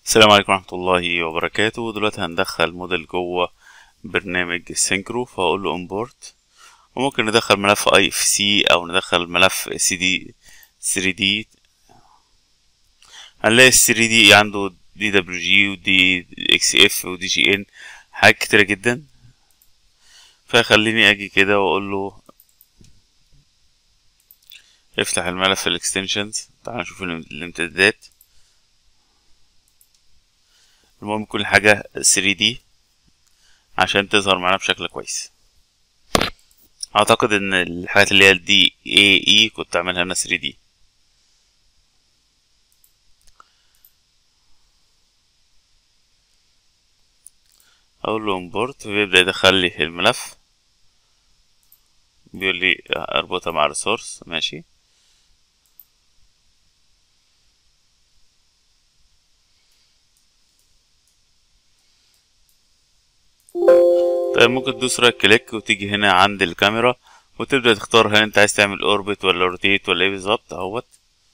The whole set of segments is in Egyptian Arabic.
السلام عليكم ورحمة الله وبركاته دلوقتي هندخل موديل جوه برنامج السينكرو فهقول له امبورت وممكن ندخل ملف اي اف سي او ندخل ملف سي دي 3 دي هنلاقي ال 3 دي عنده دي دبليو جي ودي اكس اف ودي جي ان حاجات كتيرة جدا فخليني اجي كده واقول له افتح الملف الاكستنشنز تعال نشوف الامتدادات المهم كل حاجة 3D عشان تظهر معانا بشكل كويس اعتقد ان الحاجات اللي هي الدي اي اي كنت اعملها انا 3D اقول له امبورت ويبدأ يدخل لي الملف بيقول لي اربطها مع ريسورس ماشي طيب ممكن تدوس رايت كليك وتيجي هنا عند الكاميرا وتبدأ تختار هل انت عايز تعمل اوربت ولا روتيت ولا ايه بالظبط اهوت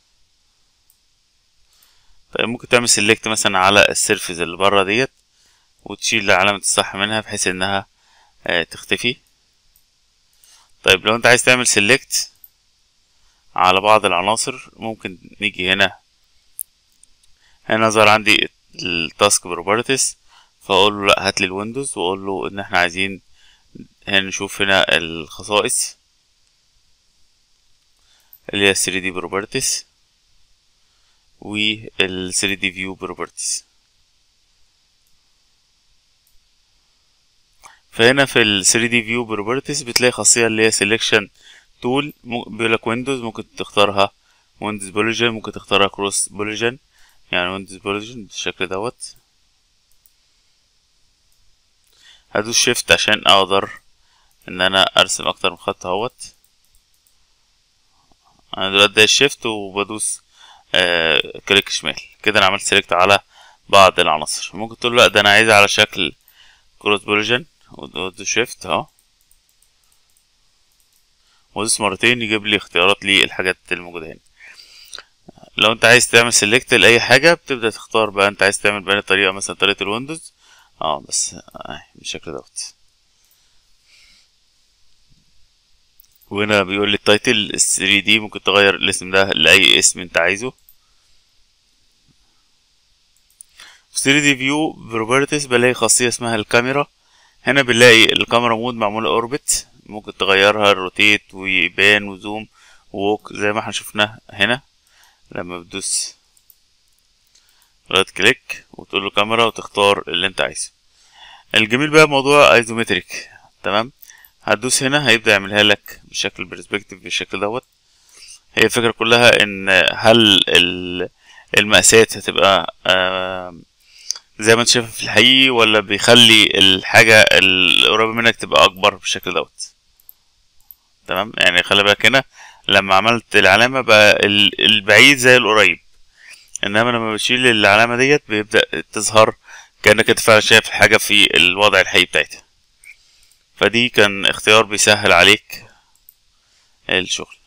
طيب ممكن تعمل سيلكت مثلا على السيرفيس اللي بره ديت وتشيل علامة الصح منها بحيث انها اه تختفي طيب لو انت عايز تعمل سيلكت على بعض العناصر ممكن نيجي هنا هنا ظهر عندي التاسك بروبرتيز فاقول له لا هات لي الويندوز واقول له ان احنا عايزين هنا نشوف هنا الخصائص اللي هي 3D properties وال 3D view properties فهنا في ال 3D view properties بتلاقي خاصية اللي هي selection tool بيقولك ويندوز ممكن تختارها ويندوز بوليجن ممكن تختارها كروس بوليجن يعني ويندوز بوليجن بالشكل دوت هدوس شيفت عشان اقدر ان انا ارسم اكتر من خط اهوت انا دلوقتي دايس شيفت وبدوس آه كليك شمال كده انا عملت سيلكت على بعض العناصر ممكن تقول لا ده انا عايزها على شكل كروس بوليجن وادوس شيفت اهو وادوس مرتين يجيب لي اختيارات للحاجات الموجوده هنا لو انت عايز تعمل سيلكت لاي حاجه بتبدا تختار بقى انت عايز تعمل بأي طريقه مثلا طريقه الويندوز اه بس آه بالشكل دوت وهنا بيقول لي التايتل 3 دي ممكن تغير الاسم ده لاي اسم انت عايزه في 3 دي فيو بروبرتيز بلاقي خاصيه اسمها الكاميرا هنا بنلاقي الكاميرا مود معموله اوربت ممكن تغيرها روتيت ويبان وزوم ووك زي ما احنا شفناه هنا لما بتدوس رايت كليك وتقول له كاميرا وتختار اللي انت عايزه الجميل بقى موضوع ايزومتريك تمام هتدوس هنا هيبدا يعملها لك بشكل برسبكتيف بالشكل دوت هي الفكره كلها ان هل المقاسات هتبقى زي ما انت شايفها في الحقيقي ولا بيخلي الحاجه القريبه منك تبقى اكبر بالشكل دوت تمام يعني خلي بالك هنا لما عملت العلامه بقى البعيد زي القريب انما لما بشيل العلامه ديت بيبدا تظهر كانك انت فعلا شايف الحاجه في الوضع الحقيقي بتاعتها فدي كان اختيار بيسهل عليك الشغل